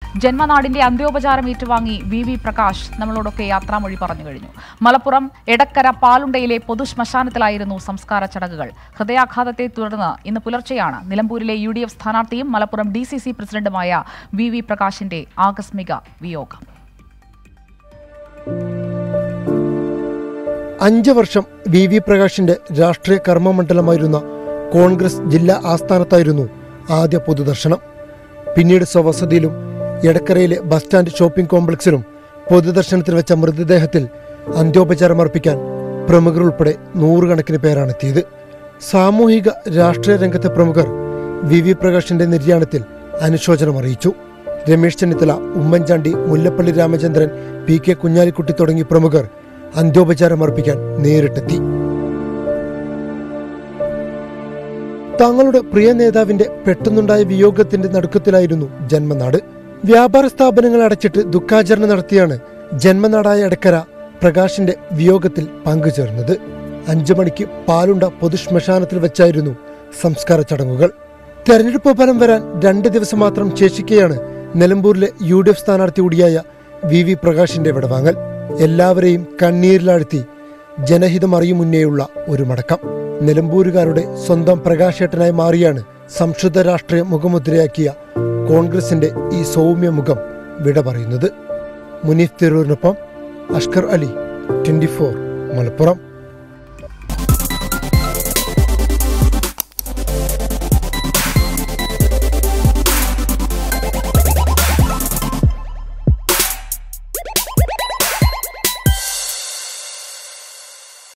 ജന്മനാടിന്റെ അന്ത്യോപചാരം ഏറ്റുവാങ്ങി V V Prakash നമ്മളോടൊക്കെ യാത്രാമൊഴി പറഞ്ഞു കഴിഞ്ഞു മലപ്പുറം എടക്കര പാലുണ്ടയിലെ പൊതുശ്മശാനത്തിലായിരുന്നു സംസ്കാര ചടങ്ങുകൾ ഹൃദയാഘാതത്തെ തുടർന്ന് ഇന്ന് പുലർച്ചെയാണ് നിലമ്പൂരിലെ യു ഡി എഫ് സ്ഥാനാർത്ഥിയും മലപ്പുറം ഡി സി സി പ്രസിഡന്റുമായ വി വി പ്രകാശിന്റെ ആകസ്മിക വിയോഗം അഞ്ച് വർഷം വി വി പ്രകാശിന്റെ രാഷ്ട്രീയ കർമ്മമണ്ഡലമായിരുന്ന കോൺഗ്രസ് ജില്ലാ ആസ്ഥാനത്തായിരുന്നു ആദ്യ പൊതുദർശനം പിന്നീട് സ്വവസതിയിലും എടക്കരയിലെ ബസ് സ്റ്റാൻഡ് ഷോപ്പിംഗ് കോംപ്ലക്സിലും പൊതുദർശനത്തിന് വെച്ച മൃതദേഹത്തിൽ അന്ത്യോപചാരം അർപ്പിക്കാൻ പ്രമുഖർ ഉൾപ്പെടെ നൂറുകണക്കിന് പേരാണ് എത്തിയത് സാമൂഹിക രാഷ്ട്രീയ രംഗത്തെ പ്രമുഖർ വി വി പ്രകാശിന്റെ നിര്യാണത്തിൽ അനുശോചനം അറിയിച്ചു രമേശ് ചെന്നിത്തല ഉമ്മൻചാണ്ടി മുല്ലപ്പള്ളി രാമചന്ദ്രൻ പി കെ കുഞ്ഞാലിക്കുട്ടി തുടങ്ങി പ്രമുഖർ അന്ത്യോപചാരം അർപ്പിക്കാൻ നേരിട്ടെത്തി തങ്ങളുടെ പ്രിയ നേതാവിന്റെ പെട്ടെന്നുണ്ടായ വിയോഗത്തിന്റെ നടുക്കത്തിലായിരുന്നു ജന്മനാട് വ്യാപാര സ്ഥാപനങ്ങൾ അടച്ചിട്ട് ദുഃഖാചരണം നടത്തിയാണ് ജന്മനാടായ എടക്കര പ്രകാശിന്റെ വിയോഗത്തിൽ പങ്കുചേർന്നത് അഞ്ചു മണിക്ക് പാലുണ്ട പൊതുശ്മശാനത്തിൽ വെച്ചായിരുന്നു സംസ്കാര ചടങ്ങുകൾ തെരഞ്ഞെടുപ്പ് ഫലം വരാൻ രണ്ട് ദിവസം മാത്രം ശേഷിക്കെയാണ് നിലമ്പൂരിലെ യു ഡി എഫ് സ്ഥാനാർത്ഥി കൂടിയായ വി വി പ്രകാശിന്റെ വിടവാങ്ങൽ എല്ലാവരെയും കണ്ണീരിലാഴ്ത്തി ജനഹിതം അറിയും മുന്നേയുള്ള ഒരു മടക്കം നിലമ്പൂരുകാരുടെ സ്വന്തം പ്രകാശേട്ടനായി മാറിയാണ് സംശുദ്ധ രാഷ്ട്രീയ മുഖമുദ്രയാക്കിയ കോൺഗ്രസിന്റെ ഈ സൗമ്യ മുഖം വിട പറയുന്നത് മുനീഫ് തിരൂരിനൊപ്പം അഷ്കർ അലി ട്വന്റി മലപ്പുറം